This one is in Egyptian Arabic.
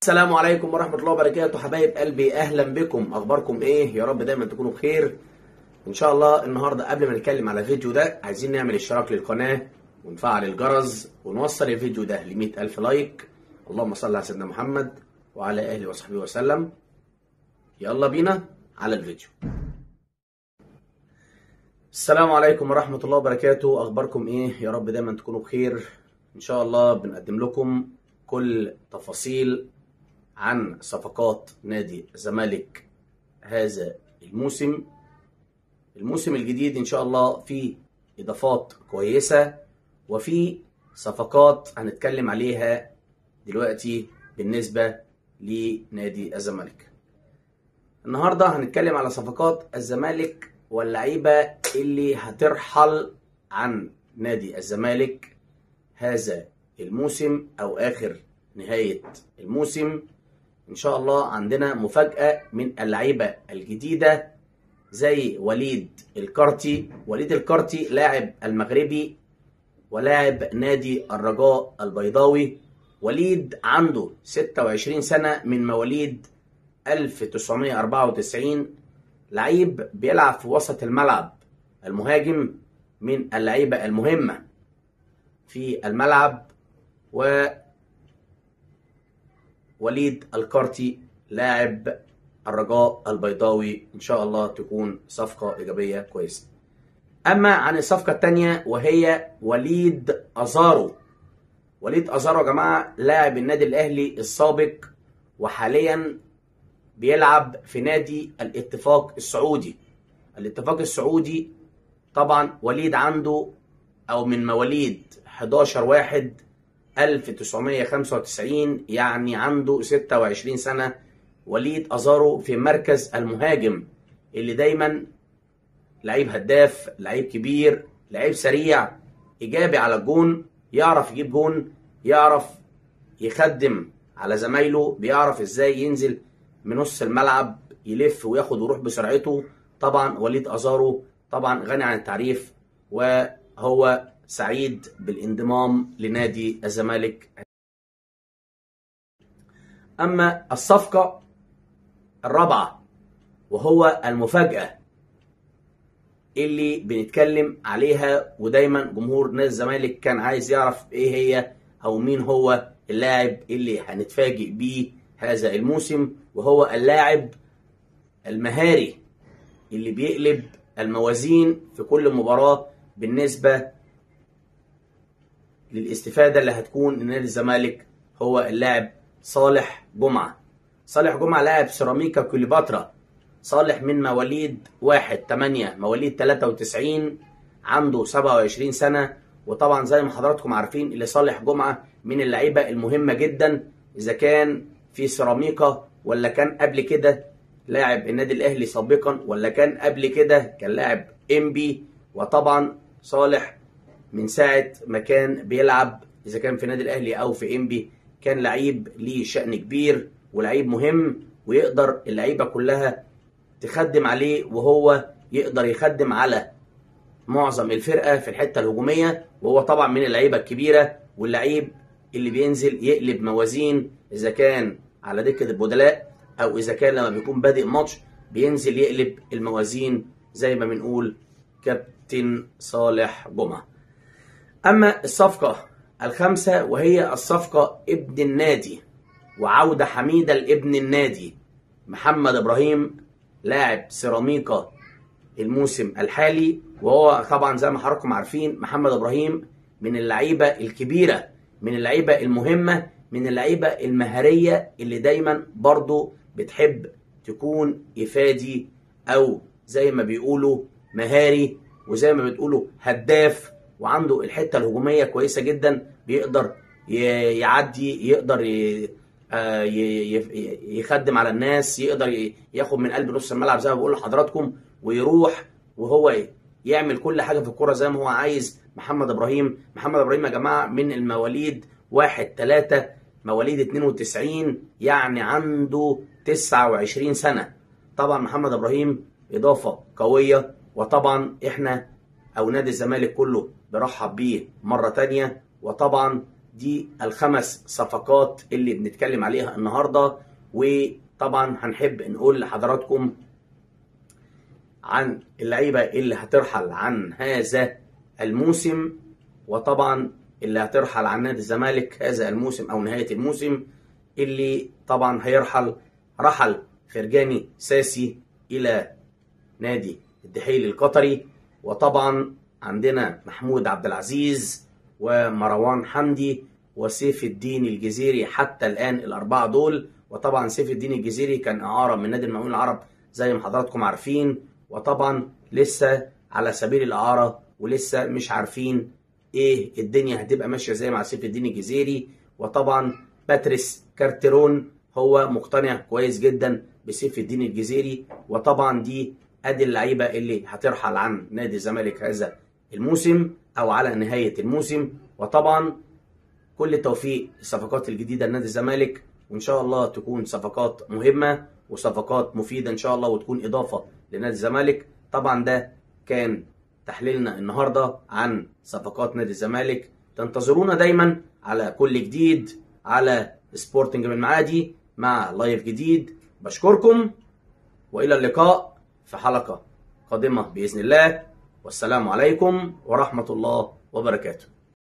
السلام عليكم ورحمة الله وبركاته حبايب قلبي أهلا بكم أخباركم إيه يا رب دايما تكونوا بخير إن شاء الله النهاردة قبل ما نتكلم على الفيديو ده عايزين نعمل اشتراك للقناة ونفعل الجرس ونوصل الفيديو ده ل ألف لايك اللهم صل على سيدنا محمد وعلى آله وصحبه وسلم يلا بينا على الفيديو السلام عليكم ورحمة الله وبركاته أخباركم إيه يا رب دايما تكونوا بخير إن شاء الله بنقدم لكم كل تفاصيل عن صفقات نادي الزمالك هذا الموسم الموسم الجديد ان شاء الله فيه اضافات كويسه وفي صفقات هنتكلم عليها دلوقتي بالنسبه لنادي الزمالك النهارده هنتكلم على صفقات الزمالك واللعيبه اللي هترحل عن نادي الزمالك هذا الموسم او اخر نهايه الموسم ان شاء الله عندنا مفاجاه من اللعيبه الجديده زي وليد الكارتي وليد الكارتي لاعب المغربي ولاعب نادي الرجاء البيضاوي وليد عنده 26 سنه من مواليد 1994 لعيب بيلعب في وسط الملعب المهاجم من اللعيبه المهمه في الملعب و وليد الكارتي لاعب الرجاء البيضاوي ان شاء الله تكون صفقه ايجابيه كويسه اما عن الصفقه الثانيه وهي وليد ازارو وليد ازارو يا جماعه لاعب النادي الاهلي السابق وحاليا بيلعب في نادي الاتفاق السعودي الاتفاق السعودي طبعا وليد عنده او من مواليد 11 واحد 1995 يعني عنده 26 سنة وليد أزارو في مركز المهاجم اللي دايما لعيب هداف لعيب كبير لعيب سريع إيجابي على الجون يعرف يجيب جون يعرف يخدم على زمايله بيعرف ازاي ينزل من نص الملعب يلف وياخد ويروح بسرعته طبعا وليد أزارو طبعا غني عن التعريف وهو سعيد بالانضمام لنادي الزمالك أما الصفقة الرابعة وهو المفاجأة اللي بنتكلم عليها ودايما جمهور نادي الزمالك كان عايز يعرف ايه هي او مين هو اللاعب اللي هنتفاجئ بيه هذا الموسم وهو اللاعب المهاري اللي بيقلب الموازين في كل مباراة بالنسبة للاستفاده اللي هتكون لنادي الزمالك هو اللاعب صالح جمعه صالح جمعه لاعب سيراميكا كليوباترا صالح من مواليد 1 8 مواليد 93 عنده 27 سنه وطبعا زي ما حضراتكم عارفين اللي صالح جمعه من اللعيبه المهمه جدا اذا كان في سيراميكا ولا كان قبل كده لاعب النادي الاهلي سابقا ولا كان قبل كده كان لاعب انبي وطبعا صالح من ساعة ما كان بيلعب إذا كان في نادي الأهلي أو في إنبي كان لعيب ليه شأن كبير ولعيب مهم ويقدر اللعيبة كلها تخدم عليه وهو يقدر يخدم على معظم الفرقة في الحتة الهجومية وهو طبعا من اللعيبة الكبيرة واللعيب اللي بينزل يقلب موازين إذا كان على دكة البدلاء أو إذا كان لما بيكون بادئ ماتش بينزل يقلب الموازين زي ما بنقول كابتن صالح جمعه أما الصفقة الخامسة وهي الصفقة ابن النادي وعودة حميدة لابن النادي محمد إبراهيم لاعب سيراميكا الموسم الحالي وهو طبعا زي ما حضراتكم عارفين محمد إبراهيم من اللعيبة الكبيرة من اللعيبة المهمة من اللعيبة المهارية اللي دايما برضو بتحب تكون إفادي أو زي ما بيقولوا مهاري وزي ما بتقولوا هداف وعنده الحته الهجوميه كويسه جدا بيقدر يعدي يقدر يخدم على الناس يقدر ياخد من قلب نص الملعب زي ما بقول لحضراتكم ويروح وهو يعمل كل حاجه في الكوره زي ما هو عايز محمد ابراهيم محمد ابراهيم يا جماعه من المواليد 1 3 مواليد 92 يعني عنده 29 سنه طبعا محمد ابراهيم اضافه قويه وطبعا احنا او نادي الزمالك كله برحب بيه مرة تانية وطبعا دي الخمس صفقات اللي بنتكلم عليها النهارده وطبعا هنحب نقول لحضراتكم عن اللعيبه اللي هترحل عن هذا الموسم وطبعا اللي هترحل عن نادي الزمالك هذا الموسم او نهايه الموسم اللي طبعا هيرحل رحل فرجاني ساسي الى نادي الدحيل القطري وطبعا عندنا محمود عبد العزيز ومروان حمدي وسيف الدين الجزيري حتى الان الاربعه دول وطبعا سيف الدين الجزيري كان اعاره من نادي المقاولين العرب زي ما حضراتكم عارفين وطبعا لسه على سبيل الاعاره ولسه مش عارفين ايه الدنيا هتبقى ماشيه ازاي مع سيف الدين الجزيري وطبعا باتريس كارتيرون هو مقتنع كويس جدا بسيف الدين الجزيري وطبعا دي ادي اللعيبه اللي هترحل عن نادي الزمالك هذا الموسم او على نهايه الموسم وطبعا كل التوفيق للصفقات الجديده لنادي الزمالك وان شاء الله تكون صفقات مهمه وصفقات مفيده ان شاء الله وتكون اضافه لنادي الزمالك طبعا ده كان تحليلنا النهارده عن صفقات نادي الزمالك تنتظرونا دايما على كل جديد على سبورتنج من المعادي مع لايف جديد بشكركم والى اللقاء في حلقه قادمه باذن الله والسلام عليكم ورحمه الله وبركاته